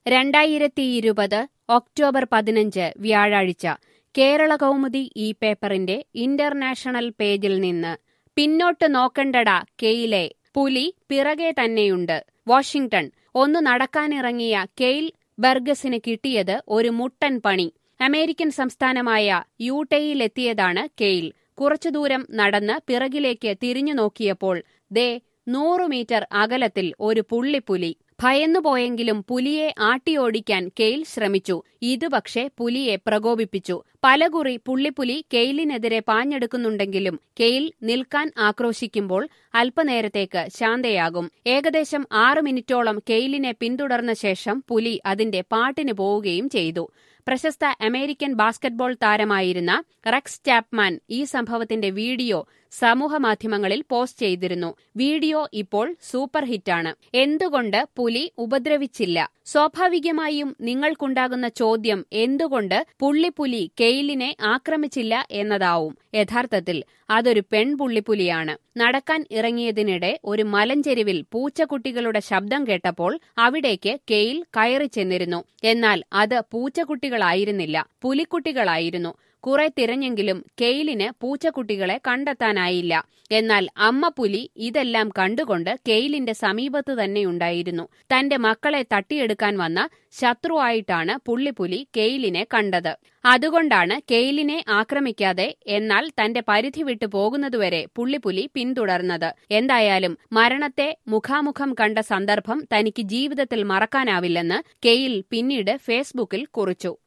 രണ്ടായിരത്തി ഇരുപത് ഒക്ടോബർ പതിനഞ്ച് വ്യാഴാഴ്ച കേരള കൗമുദി ഈ പേപ്പറിന്റെ ഇന്റർനാഷണൽ പേജിൽ നിന്ന് പിന്നോട്ട് നോക്കണ്ടടാ കെയിലെ പുലി പിറകെ തന്നെയുണ്ട് വാഷിംഗ്ടൺ ഒന്ന് നടക്കാനിറങ്ങിയ കെയിൽ ബർഗസിന് കിട്ടിയത് ഒരു മുട്ടൻ പണി അമേരിക്കൻ സംസ്ഥാനമായ യൂട്ടയിലെത്തിയതാണ് കെയിൽ കുറച്ചു ദൂരം നടന്ന് പിറകിലേക്ക് തിരിഞ്ഞു നോക്കിയപ്പോൾ ദേ നൂറു മീറ്റർ അകലത്തിൽ ഒരു പുള്ളിപ്പുലി ഭയന്നുപോയെങ്കിലും പുലിയെ ആട്ടിയോടിക്കാൻ കെയിൽ ശ്രമിച്ചു ഇത് പക്ഷേ പുലിയെ പ്രകോപിപ്പിച്ചു പലകുറി പുള്ളിപ്പുലി കെയിലിനെതിരെ പാഞ്ഞെടുക്കുന്നുണ്ടെങ്കിലും കെയിൽ നിൽക്കാൻ ആക്രോശിക്കുമ്പോൾ അല്പനേരത്തേക്ക് ശാന്തയാകും ഏകദേശം ആറ് മിനിറ്റോളം കെയിലിനെ പിന്തുടർന്ന ശേഷം പുലി അതിന്റെ പാട്ടിന് പോവുകയും ചെയ്തു പ്രശസ്ത അമേരിക്കൻ ബാസ്കറ്റ്ബോൾ താരമായിരുന്ന റെക്സ് ചാപ്മാൻ ഈ സംഭവത്തിന്റെ വീഡിയോ സമൂഹമാധ്യമങ്ങളിൽ പോസ്റ്റ് ചെയ്തിരുന്നു വീഡിയോ ഇപ്പോൾ സൂപ്പർ ഹിറ്റാണ് എന്തുകൊണ്ട് പുലി ഉപദ്രവിച്ചില്ല സ്വാഭാവികമായും നിങ്ങൾക്കുണ്ടാകുന്ന ചോദ്യം എന്തുകൊണ്ട് പുള്ളിപ്പുലി കെയിലിനെ ആക്രമിച്ചില്ല എന്നതാവും യഥാർത്ഥത്തിൽ അതൊരു പെൺപുള്ളിപ്പുലിയാണ് നടക്കാൻ ഇറങ്ങിയതിനിടെ ഒരു മലഞ്ചെരുവിൽ പൂച്ചക്കുട്ടികളുടെ ശബ്ദം കേട്ടപ്പോൾ അവിടേക്ക് കെയിൽ കയറി ചെന്നിരുന്നു എന്നാൽ അത് പൂച്ചക്കുട്ടികളായിരുന്നില്ല പുലിക്കുട്ടികളായിരുന്നു കുറെ തിരഞ്ഞെങ്കിലും കെയിലിന് പൂച്ചക്കുട്ടികളെ കണ്ടെത്താനായില്ല എന്നാൽ അമ്മ പുലി ഇതെല്ലാം കണ്ടുകൊണ്ട് കെയിലിന്റെ സമീപത്ത് തന്നെയുണ്ടായിരുന്നു തന്റെ മക്കളെ തട്ടിയെടുക്കാൻ വന്ന ശത്രുവായിട്ടാണ് പുള്ളിപ്പുലി കെയിലിനെ കണ്ടത് അതുകൊണ്ടാണ് കെയിലിനെ ആക്രമിക്കാതെ എന്നാൽ തന്റെ പരിധി വിട്ടു പോകുന്നതുവരെ പുള്ളിപ്പുലി പിന്തുടർന്നത് എന്തായാലും മരണത്തെ മുഖാമുഖം കണ്ട സന്ദർഭം തനിക്ക് ജീവിതത്തിൽ മറക്കാനാവില്ലെന്ന് കെയിൽ പിന്നീട് ഫേസ്ബുക്കിൽ കുറിച്ചു